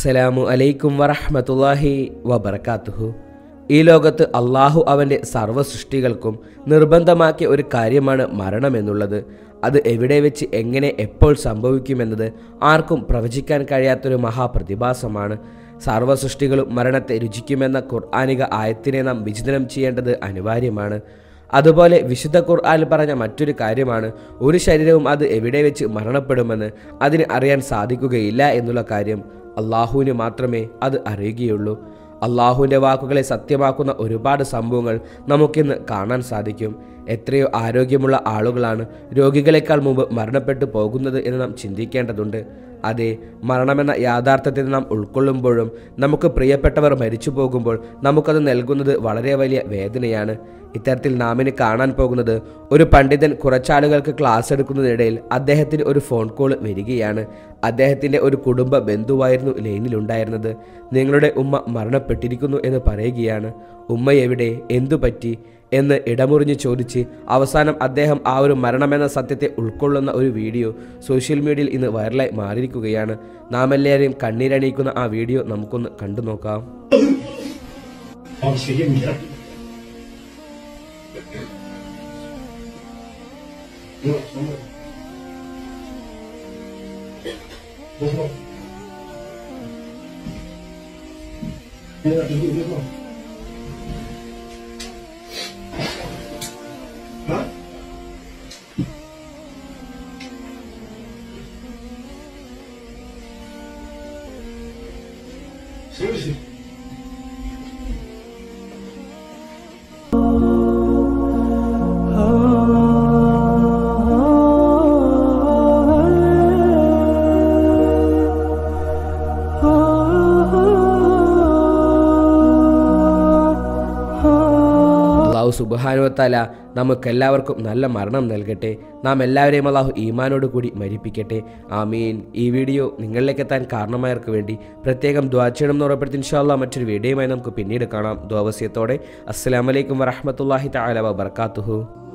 അസ്സലാമു അലൈക്കും വറഹ്മത്തുള്ളാഹി വബർക്കാത്തുഹു ഈ ലോകത്ത് അള്ളാഹു അവൻ്റെ സർവ്വ സൃഷ്ടികൾക്കും നിർബന്ധമാക്കിയ ഒരു കാര്യമാണ് മരണമെന്നുള്ളത് അത് എവിടെ വെച്ച് എങ്ങനെ എപ്പോൾ സംഭവിക്കുമെന്നത് ആർക്കും പ്രവചിക്കാൻ കഴിയാത്തൊരു മഹാപ്രതിഭാസമാണ് സർവ്വ സൃഷ്ടികളും മരണത്തെ രുചിക്കുമെന്ന ഖുർആാനിക ആയത്തിനെ നാം വിചിന്തനം ചെയ്യേണ്ടത് അനിവാര്യമാണ് അതുപോലെ വിശുദ്ധ ഖുർആൻ പറഞ്ഞ മറ്റൊരു കാര്യമാണ് ഒരു ശരീരവും അത് എവിടെ വെച്ച് മരണപ്പെടുമെന്ന് അതിന് അറിയാൻ സാധിക്കുകയില്ല എന്നുള്ള കാര്യം അള്ളാഹുവിന് മാത്രമേ അത് അറിയുകയുള്ളൂ അള്ളാഹുവിൻ്റെ വാക്കുകളെ സത്യമാക്കുന്ന ഒരുപാട് സംഭവങ്ങൾ നമുക്കിന്ന് കാണാൻ സാധിക്കും എത്രയോ ആരോഗ്യമുള്ള ആളുകളാണ് രോഗികളെക്കാൾ മുമ്പ് മരണപ്പെട്ടു പോകുന്നത് എന്ന് നാം ചിന്തിക്കേണ്ടതുണ്ട് അതെ മരണമെന്ന യാഥാർത്ഥ്യത്തെ നാം ഉൾക്കൊള്ളുമ്പോഴും നമുക്ക് പ്രിയപ്പെട്ടവർ മരിച്ചു പോകുമ്പോൾ നമുക്കത് നൽകുന്നത് വളരെ വലിയ വേദനയാണ് ഇത്തരത്തിൽ നാമിന് കാണാൻ പോകുന്നത് ഒരു പണ്ഡിതൻ കുറച്ചാളുകൾക്ക് ക്ലാസ് എടുക്കുന്നതിനിടയിൽ അദ്ദേഹത്തിന് ഒരു ഫോൺ കോൾ വരികയാണ് അദ്ദേഹത്തിൻ്റെ ഒരു കുടുംബ ബന്ധുവായിരുന്നു ലൈനിലുണ്ടായിരുന്നത് നിങ്ങളുടെ ഉമ്മ മരണപ്പെട്ടിരിക്കുന്നു എന്ന് പറയുകയാണ് ഉമ്മ എവിടെ എന്തു പറ്റി എന്ന് ഇടമുറിഞ്ഞ് ചോദിച്ച് അവസാനം അദ്ദേഹം ആ ഒരു മരണമെന്ന സത്യത്തെ ഉൾക്കൊള്ളുന്ന ഒരു വീഡിയോ സോഷ്യൽ മീഡിയയിൽ ഇന്ന് വൈറലായി മാറിയിരിക്കുകയാണ് നാം എല്ലാവരെയും കണ്ണീരണിയിക്കുന്ന ആ വീഡിയോ നമുക്കൊന്ന് കണ്ടു നോക്കാം 好，学业你了。不用，什么？不错。别动，别动，别动。啊？休息。 അള്ളാഹു സുബാനുവത്താല നമുക്കെല്ലാവർക്കും നല്ല മരണം നൽകട്ടെ നാം എല്ലാവരെയും അള്ളാഹു ഈമാനോട് കൂടി മരിപ്പിക്കട്ടെ ആമീൻ ഈ വീഡിയോ നിങ്ങളിലേക്ക് എത്താൻ കാരണമായവർക്ക് വേണ്ടി പ്രത്യേകം ദ്വാ ചെയ്യണം എന്ന് ഉറപ്പെടുത്തി ഇൻഷാല്ല മറ്റൊരു വീഡിയോയുമായി നമുക്ക് പിന്നീട് കാണാം ദ്വാവസ്യത്തോടെ അസ്സലാമലൈക്കും വറഹമത്തല്ലാഹി തആല വബർക്കാത്തുഹു